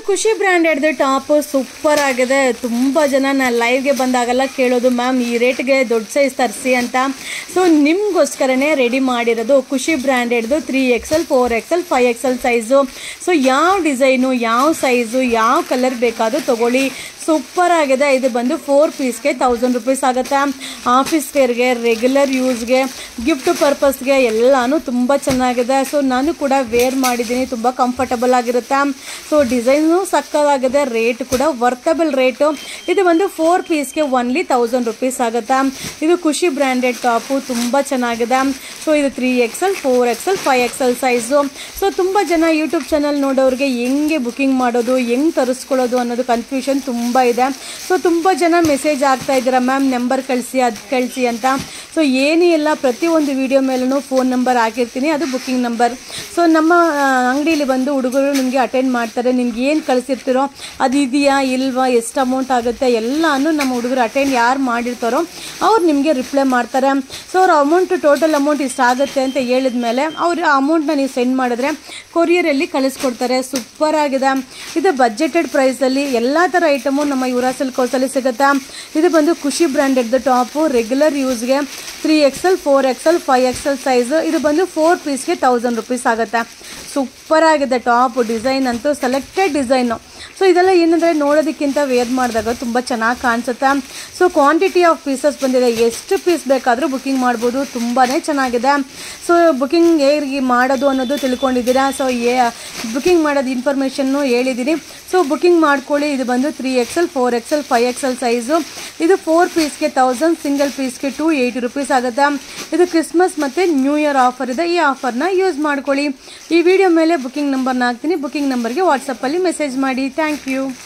ಖುಷಿ ಬ್ರ್ಯಾಂಡೆಡ್ದು top super ಆಗಿದೆ ತುಂಬ ಜನ ನಾನು ಲೈವ್ಗೆ ಬಂದಾಗೆಲ್ಲ ಕೇಳೋದು ಮ್ಯಾಮ್ ಈ ರೇಟ್ಗೆ ದೊಡ್ಡ ಸೈಜ್ ತರಿಸಿ ಅಂತ ಸೊ ನಿಮಗೋಸ್ಕರನೇ ರೆಡಿ ಮಾಡಿರೋದು ಖುಷಿ ಬ್ರ್ಯಾಂಡೆಡ್ದು three XL four XL five XL size so ಯಾವ ಡಿಸೈನು ಯಾವ ಸೈಜು ಯಾವ ಕಲರ್ ಬೇಕಾದರೂ ತೊಗೊಳ್ಳಿ ಸೂಪರ್ ಆಗಿದೆ ಇದು ಬಂದು ಫೋರ್ ಪೀಸ್ಗೆ ತೌಸಂಡ್ ರುಪೀಸ್ ಆಗುತ್ತೆ ಆಫೀಸ್ ವೇರ್ಗೆ ರೆಗ್ಯುಲರ್ ಯೂಸ್ಗೆ ಗಿಫ್ಟ್ ಪರ್ಪಸ್ಗೆ ಎಲ್ಲಾನು ತುಂಬ ಚೆನ್ನಾಗಿದೆ ಸೊ ನಾನು ಕೂಡ ವೇರ್ ಮಾಡಿದ್ದೀನಿ ತುಂಬ ಕಂಫರ್ಟಬಲ್ ಆಗಿರುತ್ತೆ ಸೊ ಡಿಸೈನು ಸಕ್ಕದಾಗಿದೆ ರೇಟ್ ಕೂಡ ವರ್ತಬಲ್ ರೇಟು ಇದು ಬಂದು ಫೋರ್ ಪೀಸ್ಗೆ ಒನ್ಲಿ ತೌಸಂಡ್ ರುಪೀಸ್ ಆಗುತ್ತೆ ಇದು ಖುಷಿ ಬ್ರ್ಯಾಂಡೆಡ್ ಟಾಪು ತುಂಬ ಚೆನ್ನಾಗಿದೆ ಸೊ ಇದು three XL four XL five XL size so ತುಂಬ ಜನ ಯೂಟ್ಯೂಬ್ ಚಾನಲ್ ನೋಡೋರಿಗೆ ಹೆಂಗೆ ಬುಕಿಂಗ್ ಮಾಡೋದು ಹೆಂಗೆ ತರಿಸ್ಕೊಳ್ಳೋದು ಅನ್ನೋದು ಕನ್ಫ್ಯೂಷನ್ ತುಂಬ ಇದೆ ಸೊ ತುಂಬ ಜನ ಮೆಸೇಜ್ ಆಗ್ತಾ ಇದ್ದೀರಾ ಮ್ಯಾಮ್ ನಂಬರ್ ಕಳಿಸಿ ಅದು ಕಳಿಸಿ ಅಂತ ಸೊ ಏನೂ ಇಲ್ಲ ಪ್ರತಿಯೊಂದು ವಿಡಿಯೋ ಮೇಲೂ ಫೋನ್ ನಂಬರ್ ಹಾಕಿರ್ತೀನಿ ಅದು ಬುಕಿಂಗ್ ನಂಬರ್ ಸೊ ನಮ್ಮ ಅಂಗಡಿಯಲ್ಲಿ ಬಂದು ಹುಡುಗರು ನಿಮಗೆ ಅಟೆಂಡ್ ಮಾಡ್ತಾರೆ ನಿಮ್ಗೆ ಏನು ಕಳಿಸಿರ್ತೀರೋ ಅದು ಇದೆಯಾ ಇಲ್ವಾ ಎಷ್ಟು ಅಮೌಂಟ್ ಆಗುತ್ತೆ ಎಲ್ಲಾನು ನಮ್ಮ ಹುಡುಗರು ಅಟೆಂಡ್ ಯಾರು ಮಾಡಿರ್ತಾರೋ ಅವ್ರು ನಿಮಗೆ ರಿಪ್ಲೈ ಮಾಡ್ತಾರೆ ಸೊ ಅವ್ರ ಅಮೌಂಟ್ ಟೋಟಲ್ ಅಮೌಂಟ್ ಇಷ್ಟ ಆಗುತ್ತೆ ಅಂತ ಹೇಳಿದ ಮೇಲೆ ಅವ್ರ ಅಮೌಂಟ್ನ ನೀವು ಸೆಂಡ್ ಮಾಡಿದ್ರೆ ಕೊರಿಯರಲ್ಲಿ ಕಳಿಸ್ಕೊಡ್ತಾರೆ ಸೂಪರ್ ಆಗಿದೆ ಇದು ಬಜೆಟೆಡ್ ಪ್ರೈಸಲ್ಲಿ ಎಲ್ಲ ಥರ ಐಟಮು ನಮ್ಮ ಯುರಾಸಲ್ ಕೋಸಲ್ಲಿ ಸಿಗುತ್ತೆ ಇದು ಬಂದು ಖುಷಿ ಬ್ರ್ಯಾಂಡೆಡ್ದು ಟಾಪು ರೆಗ್ಯುಲರ್ ಯೂಸ್ಗೆ three XL four XL five XL size ಇದು ಬಂದು ಫೋರ್ ಪೀಸ್ಗೆ ತೌಸಂಡ್ ರುಪೀಸ್ ಆಗುತ್ತೆ ಸೂಪರ್ ಆಗಿದೆ ಟಾಪ್ ಡಿಸೈನ್ ಅಂತೂ ಸೆಲೆಕ್ಟೆಡ್ ಡಿಸೈನು ಸೊ ಇದೆಲ್ಲ ಏನಂದರೆ ನೋಡೋದಕ್ಕಿಂತ ವೇರ್ ಮಾಡಿದಾಗ ತುಂಬ ಚೆನ್ನಾಗಿ ಕಾಣಿಸುತ್ತೆ ಸೊ ಕ್ವಾಂಟಿಟಿ ಆಫ್ ಪೀಸಸ್ ಬಂದಿದೆ ಎಷ್ಟು ಪೀಸ್ ಬೇಕಾದರೂ ಬುಕಿಂಗ್ ಮಾಡ್ಬೋದು ತುಂಬಾ ಚೆನ್ನಾಗಿದೆ ಸೊ ಬುಕಿಂಗ್ ಹೇಗೆ ಮಾಡೋದು ಅನ್ನೋದು ತಿಳ್ಕೊಂಡಿದ್ದೀರಾ ಸೊ ಏ ಬುಕಿಂಗ್ ಮಾಡೋದು ಇನ್ಫಾರ್ಮೇಷನ್ನು ಹೇಳಿದ್ದೀನಿ ಸೊ ಬುಕಿಂಗ್ ಮಾಡ್ಕೊಳ್ಳಿ ಇದು ಬಂದು three XL four XL five XL size ಇದು ಫೋರ್ ಪೀಸ್ಗೆ ತೌಸಂಡ್ ಸಿಂಗಲ್ ಪೀಸ್ಗೆ ಟು ಏಯ್ಟಿ ರುಪೀಸ್ ಆಗುತ್ತೆ ಇದು ಕ್ರಿಸ್ಮಸ್ ಮತ್ತು ನ್ಯೂ ಇಯರ್ ಆಫರ್ ಇದೆ ಈ ಆಫರ್ನ ಯೂಸ್ ಮಾಡ್ಕೊಳ್ಳಿ ಈ ವಿಡಿಯೋ ಮೇಲೆ ಬುಕಿಂಗ್ ನಂಬರ್ನ ಹಾಕ್ತೀನಿ ಬುಕಿಂಗ್ ನಂಬರ್ಗೆ ವಾಟ್ಸಪ್ಪಲ್ಲಿ ಮೆಸೇಜ್ ಮಾಡಿ ಥ್ಯಾಂಕ್ ಯು